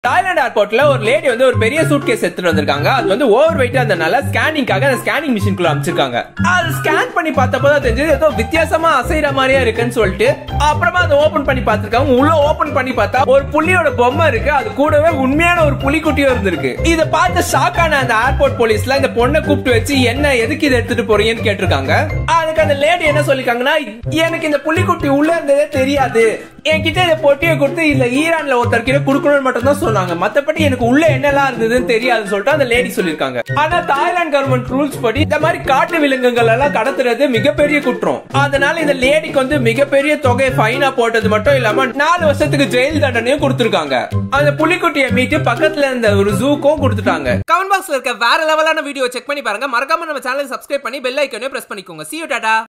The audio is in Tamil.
தாய்லாந்து ஏர்போர்ட்ல ஒரு லேடி வந்து ஒரு பெரிய சூட் கேஸ் எடுத்துட்டு வந்திருக்காங்க அது வந்து ஓவர் வெயிட் இருந்தனால ஸ்கேனிங்காக அந்த ஸ்கேனிங் மிஷின்குள்ள அமைச்சிருக்காங்க அது ஸ்கேன் பண்ணி பார்த்தப்போ தான் தெரிஞ்சது ஏதோ வித்தியாசமா அசைற மாதிரியா இருக்குன்னு சொல்லிட்டு அப்புறமா அதை ஓபன் பண்ணி பார்த்திருக்காங்க உள்ள ஓபன் பண்ணி பார்த்தா ஒரு புலியோட பொம்மை இருக்கு அது கூடவே உண்மையான ஒரு புலிக்குட்டியும் இருந்திருக்கு இதை பார்த்து ஷாக் ஆன அந்த ஏர்போர்ட் போலீஸ்ல இந்த பொண்ணை கூப்பிட்டு வச்சு என்ன எதுக்கு இதை எடுத்துட்டு போறீங்கன்னு கேட்டிருக்காங்க அதுக்கு அந்த லேடி என்ன சொல்லிருக்காங்கன்னா எனக்கு இந்த புலிக்குட்டி உள்ள இருந்ததே தெரியாது என்கிட்ட இதை பொட்டியை கொடுத்து இல்ல ஈரான்ல ஒருத்தர்கிட்ட கொடுக்கணும்னு மட்டும் தான் சொன்னாங்க மத்தபடி எனக்கு உள்ள என்னெல்லாம் இருந்ததுன்னு தெரியாதுன்னு சொல்லிட்டு அந்த லேடி சொல்லிருக்காங்க ஆனா தாய்லாந்து கவர்மெண்ட் ரூல்ஸ் படி இந்த மாதிரி காட்டு விலங்குகள் எல்லாம் கடத்துறது மிகப்பெரிய குற்றம் அதனால இந்த லேடிக்கு வந்து மிகப்பெரிய தொகை ஃபைனா போட்டது மட்டும் இல்லாம நாலு வருஷத்துக்கு ஜெயில் தண்டனையும் கொடுத்திருக்காங்க அந்த புலிக்குட்டியை மீட்டு பக்கத்துல இருந்த ஒரு ஜூக்கும் கொடுத்துட்டாங்க கமெண்ட் பாக்ஸ்ல இருக்க வேற லெவலான வீடியோ செக் பண்ணி பாருங்க மறக்காம நம்ம சேனலை சப்ஸ்கிரைப் பண்ணி பெல் ஐக்கனையும் பிரஸ் பண்ணிக்கோங்க see you டாடா